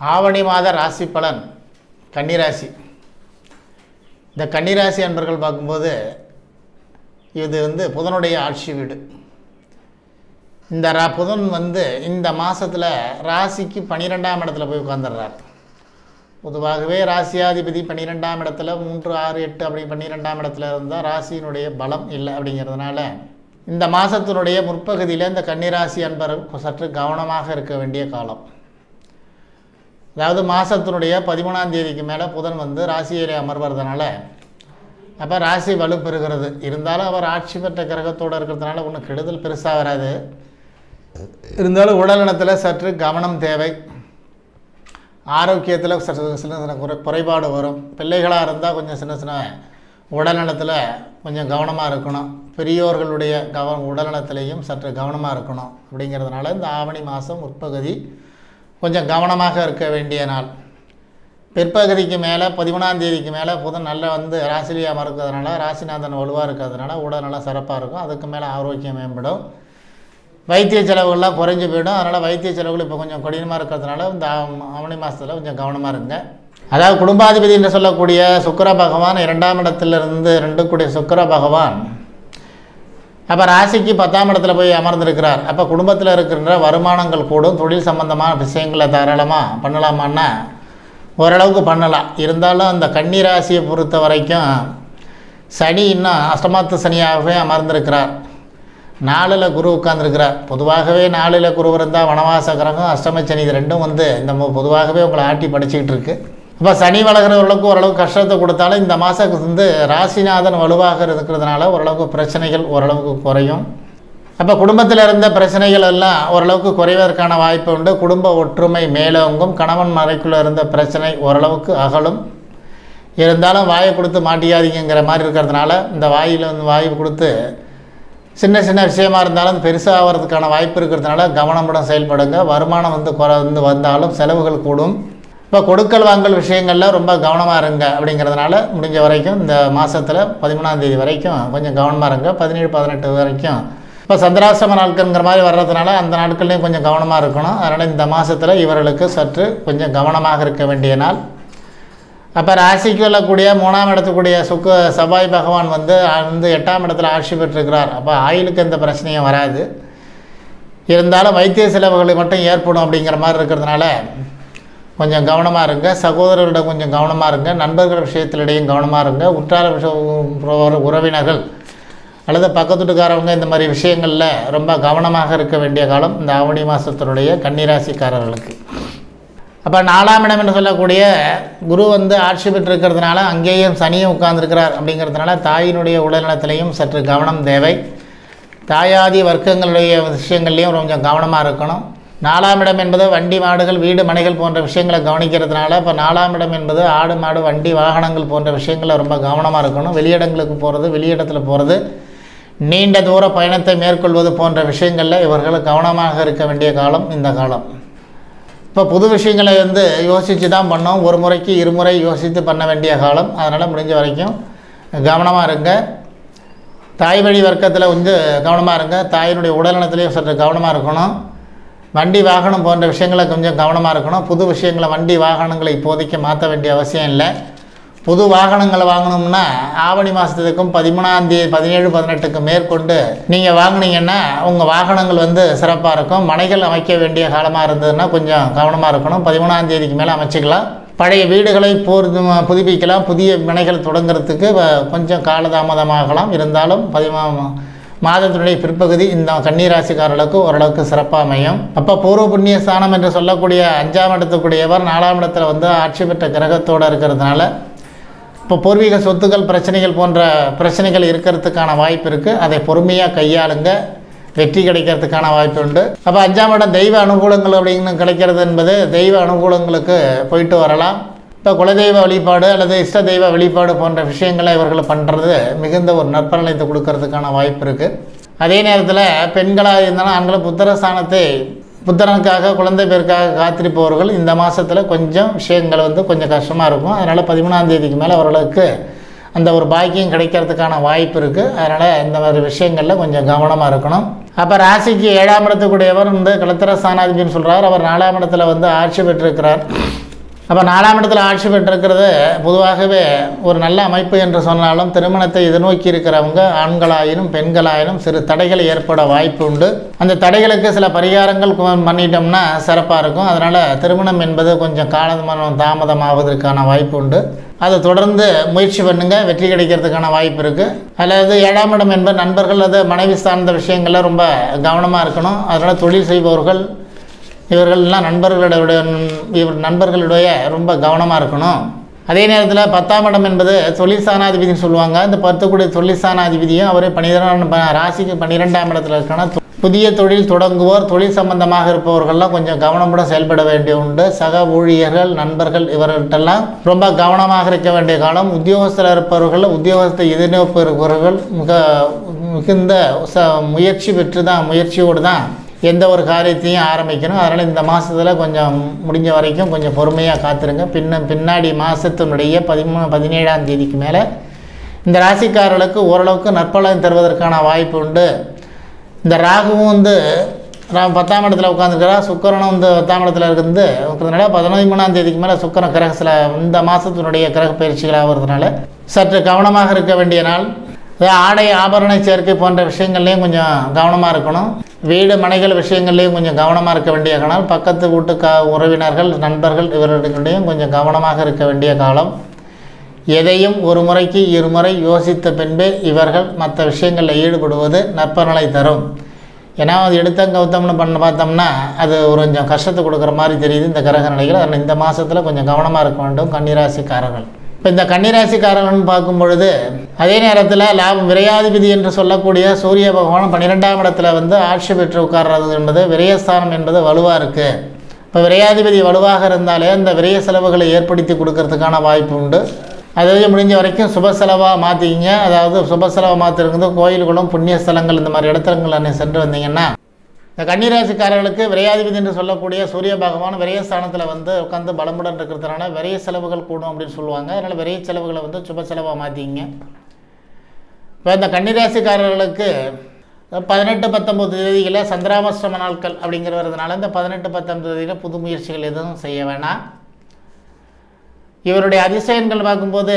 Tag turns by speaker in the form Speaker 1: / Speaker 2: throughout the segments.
Speaker 1: ஆவணி மாத ராசி பலன் கன்னிராசி இந்த கன்னிராசி அன்பர்கள் பார்க்கும்போது இது வந்து புதனுடைய ஆட்சி வீடு இந்த ரா புதன் வந்து இந்த மாதத்தில் ராசிக்கு பன்னிரெண்டாம் இடத்துல போய் உட்காந்துடுறார் பொதுவாகவே ராசியாதிபதி பன்னிரெண்டாம் இடத்துல மூன்று ஆறு எட்டு அப்படி பன்னிரெண்டாம் இடத்துல இருந்தால் ராசியினுடைய பலம் இல்லை அப்படிங்கிறதுனால இந்த மாதத்தினுடைய முற்பகுதியில் இந்த கன்னிராசி அன்பர்கள் சற்று கவனமாக இருக்க வேண்டிய காலம் அதாவது மாதத்தினுடைய பதிமூணாம் தேதிக்கு மேலே புதன் வந்து ராசியிலே அமர்வறதுனால அப்போ ராசி வலுப்பெறுகிறது இருந்தாலும் அவர் ஆட்சி பெற்ற கிரகத்தோடு இருக்கிறதுனால ஒன்றும் கெடுதல் பெருசாக வராது இருந்தாலும் உடல்நலத்தில் சற்று கவனம் தேவை ஆரோக்கியத்தில் சற்று சின்ன சின்ன குறை குறைபாடு வரும் பிள்ளைகளாக இருந்தால் கொஞ்சம் சின்ன சின்ன உடல்நலத்தில் கொஞ்சம் கவனமாக இருக்கணும் பெரியோர்களுடைய கவ உடல்நலத்திலையும் சற்று கவனமாக இருக்கணும் அப்படிங்கிறதுனால இந்த ஆவணி மாதம் முற்பகுதி கொஞ்சம் கவனமாக இருக்க வேண்டிய நாள் பிற்பகுதிக்கு மேலே பதிமூணாம் தேதிக்கு மேலே புதன் நல்லா வந்து ராசிலியாக இருக்கிறதுனால ராசிநாதன் வலுவாக இருக்கிறதுனால உடல்நலம் சிறப்பாக இருக்கும் அதுக்கு மேலே ஆரோக்கியம் மேம்படும் வைத்திய செலவுகள்லாம் குறைஞ்சி போயிடும் அதனால் வைத்திய செலவுகள் இப்போ கொஞ்சம் கடினமாக இருக்கிறதுனால இந்த ஆவ- ஆவணி மாதத்தில் கொஞ்சம் கவனமாக இருங்க அதாவது குடும்பாதிபதி என்று சொல்லக்கூடிய சுக்கிர பகவான் இரண்டாம் இடத்திலிருந்து ரெண்டு கூடிய சுக்கிர பகவான் அப்போ ராசிக்கு பத்தாம் இடத்துல போய் அமர்ந்திருக்கிறார் அப்போ குடும்பத்தில் இருக்கின்ற வருமானங்கள் கூடும் தொழில் சம்பந்தமான விஷயங்களை தாராளமாக பண்ணலாமான்னா ஓரளவுக்கு பண்ணலாம் இருந்தாலும் அந்த கன்னி ராசியை பொறுத்த வரைக்கும் சனி இன்னும் அஷ்டமாத்து சனியாகவே அமர்ந்திருக்கிறார் நாலில் குரு உட்கார்ந்திருக்கிறார் பொதுவாகவே நாலில் குரு இருந்தால் வனவாச கிரகம் அஷ்டம சனி இது ரெண்டும் வந்து இந்த மு- பொதுவாகவே உங்களை ஆட்டி படிச்சுக்கிட்டு இருக்கு அப்போ சனி வளர்கிறவர்களுக்கு ஓரளவுக்கு கஷ்டத்தை கொடுத்தாலும் இந்த மாதம் வந்து ராசிநாதன் வலுவாக இருக்கிறதுனால ஓரளவுக்கு பிரச்சனைகள் ஓரளவுக்கு குறையும் அப்போ குடும்பத்தில் இருந்த பிரச்சனைகள் எல்லாம் ஓரளவுக்கு குறைவதற்கான வாய்ப்பு உண்டு குடும்ப ஒற்றுமை மேலோங்கும் கணவன் மறைக்குள்ளே இருந்த பிரச்சனை ஓரளவுக்கு அகலும் இருந்தாலும் வாயை கொடுத்து மாட்டியாதீங்கிற மாதிரி இருக்கிறதுனால இந்த வாயில் வந்து வாய் கொடுத்து சின்ன சின்ன விஷயமா இருந்தாலும் பெருசாக ஆகிறதுக்கான வாய்ப்பு இருக்கிறதுனால கவனமுடன் செயல்படுங்க வருமானம் வந்து குறை வந்து வந்தாலும் செலவுகள் கூடும் இப்போ கொடுக்கல் வாங்கல் விஷயங்களில் ரொம்ப கவனமாக இருங்க அப்படிங்கிறதுனால முடிஞ்ச வரைக்கும் இந்த மாதத்தில் பதிமூணாம் தேதி வரைக்கும் கொஞ்சம் கவனமாக இருங்க பதினேழு பதினெட்டு வரைக்கும் இப்போ சந்திராசிரம நாட்கள்ங்கிற மாதிரி வர்றதுனால அந்த நாட்கள்லையும் கொஞ்சம் கவனமாக இருக்கணும் அதனால் இந்த மாதத்தில் இவர்களுக்கு சற்று கொஞ்சம் கவனமாக இருக்க வேண்டிய நாள் அப்போ ராசிக்கு வரக்கூடிய மூணாம் இடத்துக்குரிய சுக்க செவ்வாய் பகவான் வந்து அஹ், வந்து எட்டாம் இடத்துல ஆட்சி பெற்றிருக்கிறார் அப்போ ஆயுளுக்கு எந்த பிரச்சனையும் வராது இருந்தாலும் வைத்திய செலவுகள் மட்டும் ஏற்படும் அப்படிங்கிற மாதிரி இருக்கிறதுனால கொஞ்சம் கவனமாக இருங்க சகோதரர்களிடம் கொஞ்சம் கவனமாக இருங்க நண்பர்கள் விஷயத்திலிடையும் கவனமாக இருங்க உற்றார விஷ- உற- உறவினர்கள் அல்லது பக்கத்து வீட்டுக்காரவங்க இந்த மாதிரி விஷயங்களில் ரொம்ப கவனமாக இருக்க வேண்டிய காலம் இந்த ஆவணி மாதத்தினுடைய கன்னிராசிக்காரர்களுக்கு அப்போ நாலாம் இடம் என்று சொல்லக்கூடிய குரு வந்து ஆட்சி பெற்றிருக்கிறதுனால அங்கேயும் சனியும் உட்கார்ந்திருக்கிறார் அப்படிங்கிறதுனால தாயினுடைய உடல்நலத்திலையும் சற்று கவனம் தேவை தாயாதி வர்க்கங்களுடைய விஷயங்கள்லையும் கொஞ்சம் கவனமாக இருக்கணும் நாலாம் இடம் என்பது வண்டி மாடுகள் வீடு மனைகள் போன்ற விஷயங்களை கவனிக்கிறதுனால இப்போ நாலாம் இடம் என்பது ஆடு மாடு வண்டி வாகனங்கள் போன்ற விஷயங்களில் ரொம்ப கவனமாக இருக்கணும் வெளியிடங்களுக்கு போகிறது வெளியிடத்தில் போகிறது நீண்ட தூர பயணத்தை மேற்கொள்வது போன்ற விஷயங்களில் இவர்கள் கவனமாக இருக்க வேண்டிய காலம் இந்த காலம் இப்போ புது விஷயங்களை வந்து யோசித்து தான் பண்ணோம் ஒரு முறைக்கு இருமுறை யோசித்து பண்ண வேண்டிய காலம் அதனால் முடிஞ்ச வரைக்கும் கவனமாக இருங்க தாய் வழி வர்க்கத்தில் வந்து கவனமாக இருங்க தாயினுடைய உடல்நலத்திலையும் சற்று கவனமாக இருக்கணும் வண்டி வாகனம் போன்ற விஷயங்களை கொஞ்சம் கவனமாக இருக்கணும் புது விஷயங்களை வண்டி வாகனங்களை இப்போதைக்கு மாற்ற வேண்டிய அவசியம் இல்லை புது வாகனங்களை வாங்கணும்னா ஆவணி மாதத்துக்கும் பதிமூணாம் தேதி பதினேழு பதினெட்டுக்கு மேற்கொண்டு நீங்கள் வாங்குனீங்கன்னா உங்கள் வாகனங்கள் வந்து சிறப்பாக இருக்கும் மனைகள் அமைக்க வேண்டிய காலமாக இருந்ததுன்னா கொஞ்சம் கவனமாக இருக்கணும் பதிமூணாம் தேதிக்கு மேலே அமைச்சிக்கலாம் பழைய வீடுகளை போர் புதுப்பிக்கலாம் புதிய மனைகள் தொடங்குறதுக்கு வ- கொஞ்சம் காலதாமதமாகலாம் இருந்தாலும் பதிமூ மாதத்தினுடைய பிற்பகுதி இந்த கன்னிராசிக்காரர்களுக்கு ஓரளவுக்கு சிறப்பாக அமையும் அப்போ பூர்வ புண்ணிய ஸ்தானம் என்று சொல்லக்கூடிய அஞ்சாம் இடத்துக்குரியவர் நாலாம் இடத்துல வந்து ஆட்சி பெற்ற கிரகத்தோடு இருக்கிறதுனால இப்போ பூர்வீக சொத்துக்கள் பிரச்சனைகள் போன்ற பிரச்சனைகள் இருக்கிறதுக்கான வாய்ப்பு இருக்குது அதை பொறுமையாக கையாளுங்க வெற்றி கிடைக்கிறதுக்கான வாய்ப்பு உண்டு அப்போ அஞ்சாம் இடம் தெய்வ அனுகூலங்கள் அப்படின்னு கிடைக்கிறது என்பது தெய்வ அனுகூலங்களுக்கு போயிட்டு வரலாம் இப்போ குலதெய்வ வழிபாடு அல்லது இஷ்ட தெய்வ வழிபாடு போன்ற விஷயங்களை இவர்கள் பண்ணுறது மிகுந்த ஒரு நற்பலனத்தை கொடுக்கறதுக்கான வாய்ப்பு இருக்குது அதே நேரத்தில் பெண்களாக இருந்தாலும் ஆண்களும் புத்திரஸ்தானத்தை புத்திரனுக்காக குழந்தை பேருக்காக காத்திருப்பவர்கள் இந்த மாதத்தில் கொஞ்சம் விஷயங்கள் வந்து கொஞ்சம் கஷ்டமாக இருக்கும் அதனால் பதிமூணாம் தேதிக்கு மேலே அவர்களுக்கு அந்த ஒரு பாக்கியம் கிடைக்கிறதுக்கான வாய்ப்பு இருக்குது அதனால் இந்த மாதிரி விஷயங்களில் கொஞ்சம் கவனமாக இருக்கணும் அப்போ ராசிக்கு ஏழாம் இடத்துக்குடையவர் வந்து களத்திர ஸ்தானாதிபதினு சொல்கிறார் அவர் நாலாம் இடத்துல வந்து ஆட்சி பெற்றிருக்கிறார் அப்போ நாலாம் இடத்துல ஆட்சி பெற்றிருக்கிறது பொதுவாகவே ஒரு நல்ல அமைப்பு என்று சொன்னாலும் திருமணத்தை எதிர்நோக்கி இருக்கிறவங்க ஆண்களாயினும் பெண்களாயினும் சிறு தடைகள் ஏற்பட வாய்ப்பு உண்டு அந்த தடைகளுக்கு சில பரிகாரங்கள் கு- பண்ணிட்டோம்னா சிறப்பாக இருக்கும் அதனால் திருமணம் என்பது கொஞ்சம் காலதாமதம் தாமதமாவதற்கான வாய்ப்பு உண்டு அதை தொடர்ந்து முயற்சி பண்ணுங்க வெற்றி கிடைக்கிறதுக்கான வாய்ப்பு இருக்குது அல்லது ஏழாம் இடம் என்பது நண்பர்கள் அது மனைவி சார்ந்த விஷயங்கள்ல ரொம்ப கவனமாக இருக்கணும் அதனால் தொழில் செய்பவர்கள் இவர்கள்லாம் நண்பர்களுடைய இவர் நண்பர்களுடைய ரொம்ப கவனமாக இருக்கணும் அதே நேரத்தில் பத்தாம் இடம் என்பது தொழில் சாணாதிபதினு சொல்லுவாங்க இந்த பத்து கூடிய தொழில் சாணாதிபதியும் அவரே பன்னிரெண்டாம் ப- ராசிக்கு பன்னிரெண்டாம் இடத்துல இருக்கணும் தொ- புதிய தொழில் தொடங்குவோர் தொழில் சம்பந்தமாக இருப்பவர்கள்லாம் கொஞ்சம் கவனமுடன் செயல்பட வேண்டிய உண்டு சக ஊழியர்கள் நண்பர்கள் இவர்கள்ட்டெல்லாம் ரொம்ப கவனமாக இருக்க வேண்டிய காலம் உத்தியோகஸ்தர் இருப்பவர்கள் உத்தியோகத்தை எதிர்நோக்கு இருப்பவர்கள் மிக மிகுந்த ச முயற்சி பெற்று தான் முயற்சியோடு தான் எந்த ஒரு காரியத்தையும் ஆரம்பிக்கணும் அதனால் இந்த மாதத்தில் கொஞ்சம் முடிஞ்ச வரைக்கும் கொஞ்சம் பொறுமையாக காத்துருங்க பின்ன பின்னாடி மாதத்தினுடைய பதிமூணு பதினேழாம் தேதிக்கு மேலே இந்த ராசிக்காரர்களுக்கு ஓரளவுக்கு நற்பலன் தருவதற்கான வாய்ப்பு உண்டு இந்த ராகுவும் வந்து ரா- பத்தாம் இடத்துல உட்காந்துருக்கிறா சுக்கரனும் வந்து பத்தாம் இடத்துல இருக்குது இருக்கிறதுனால பதினொன்றாம் தேதிக்கு மேலே சுக்கரன் கிரக சில இந்த மாதத்தினுடைய கிரக பயிற்சிகள் ஆகிறதுனால சற்று கவனமாக இருக்க வேண்டிய நாள் அதாவது ஆடை ஆபரண சேர்க்கை போன்ற விஷயங்கள்லையும் கொஞ்சம் கவனமாக இருக்கணும் வீடு மனைகள் விஷயங்கள்லையும் கொஞ்சம் கவனமாக இருக்க வேண்டிய காலம் பக்கத்து வீட்டு கா உறவினர்கள் நண்பர்கள் இவர்களுடையும் கொஞ்சம் கவனமாக இருக்க வேண்டிய காலம் எதையும் ஒரு முறைக்கு இருமுறை யோசித்த பின்பே இவர்கள் மற்ற விஷயங்களில் ஈடுபடுவது நற்பலனை தரும் ஏன்னா அது எடுத்தம் கவுத்தம்னு பண்ண பார்த்தோம்னா அது ஒரு கொஞ்சம் கஷ்டத்தை கொடுக்குற மாதிரி தெரியுது இந்த கிரக நிலைகள் அதனால் இந்த மாதத்தில் கொஞ்சம் கவனமாக இருக்க வேண்டும் கன்னிராசிக்காரர்கள் இப்போ இந்த கன்னிராசிக்காரர்கள்னு பார்க்கும் பொழுது அதே நேரத்தில் லாபம் விரையாதிபதி என்று சொல்லக்கூடிய சூரிய பகவான் பன்னிரெண்டாம் இடத்துல வந்து ஆட்சி பெற்று உட்கார்றது என்பது விரயஸ்தானம் என்பது வலுவாக இருக்குது இப்போ விரையாதிபதி வலுவாக இருந்தாலே அந்த விரைய செலவுகளை ஏற்படுத்தி கொடுக்கறதுக்கான வாய்ப்பு உண்டு அதாவது முடிஞ்ச வரைக்கும் சுப செலவாக மாற்றிக்கிங்க அதாவது சுப செலவாக மாற்றிருக்கிறது கோயில்களும் புண்ணிய ஸ்தலங்கள் இந்த மாதிரி இடத்துல சென்று வந்தீங்கன்னா இந்த கன்னிராசிக்காரர்களுக்கு விரையாதிபதி என்று சொல்லக்கூடிய சூரிய பகவான் விரயஸ்தானத்தில் வந்து உட்காந்து பலமுடன் இருக்கிறதுனால விரைய செலவுகள் கூடும் அப்படின்னு சொல்லுவாங்க அதனால் விரைய செலவுகளை வந்து சுப செலவாக மாற்றிக்கிங்க இப்போ இந்த கன்னிராசிக்காரர்களுக்கு பதினெட்டு பத்தொம்பது தேதிகளில் சந்திராமஷ்டம நாட்கள் அப்படிங்கிறதுனால இந்த பதினெட்டு பத்தொன்பது தேதியில் புது முயற்சிகள் எதுவும் செய்ய வேணாம் இவருடைய அதிசயங்கள் பார்க்கும்போது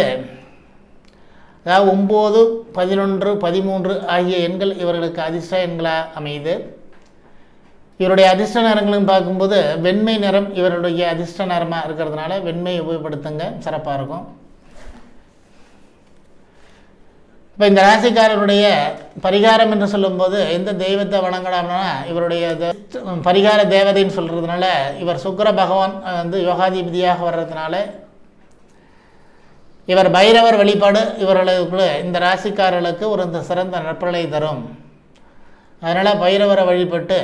Speaker 1: அதாவது ஒம்பது பதினொன்று பதிமூன்று ஆகிய எண்கள் இவர்களுக்கு அதிர்ஷ்ட எண்களாக அமையுது இவருடைய அதிர்ஷ்ட நிறங்கள்னு பார்க்கும்போது வெண்மை நிறம் இவருடைய அதிர்ஷ்ட நிறமாக இருக்கிறதுனால வெண்மை உபயோகப்படுத்துங்க சிறப்பாக இருக்கும் இப்போ இந்த ராசிக்காரருடைய பரிகாரம் என்று சொல்லும்போது எந்த தெய்வத்தை வணங்கலாம்னா இவருடைய த- பரிகார தேவதைன்னு சொல்கிறதுனால இவர் சுக்கிர பகவான் அஹ், வந்து யோகாதிபதியாக வர்றதுனால இவர் பைரவர் வழிபாடு இவர்களுக்கு இந்த ராசிக்காரர்களுக்கு ஒரு இந்த சிறந்த நற்பலனை தரும் அதனால் பைரவரை வழிபட்டு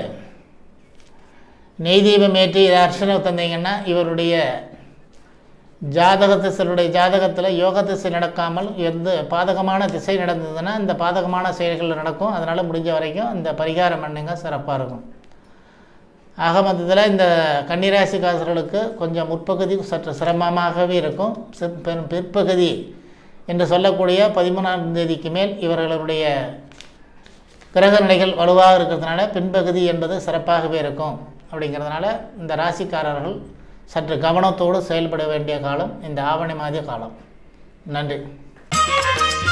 Speaker 1: நெய் தீபம் ஏற்றி இதை அர்ச்சனை தந்தீங்கன்னா இவருடைய ஜாதக திசையுடைய ஜாதகத்தில் யோக திசை நடக்காமல் எந்த பாதகமான திசை நடந்ததுன்னா இந்த பாதகமான செயல்கள் நடக்கும் அதனால் முடிஞ்ச வரைக்கும் இந்த பரிகாரம் பண்ணுங்க சிறப்பாக இருக்கும் ஆக மொத்தத்தில் இந்த கன்னிராசிக்காரர்களுக்கு கொஞ்சம் முற்பகுதி சற்று சிரமமாகவே இருக்கும் சி- பெரும் பிற்பகுதி என்று சொல்லக்கூடிய பதிமூணாம் தேதிக்கு மேல் இவர்களுடைய கிரக நிலைகள் வலுவாக இருக்கிறதுனால பின்பகுதி என்பது சிறப்பாகவே இருக்கும் அப்படிங்கிறதுனால இந்த ராசிக்காரர்கள் சற்று கவனத்தோடு செயல்பட வேண்டிய காலம் இந்த ஆவணி மாத காலம் நன்றி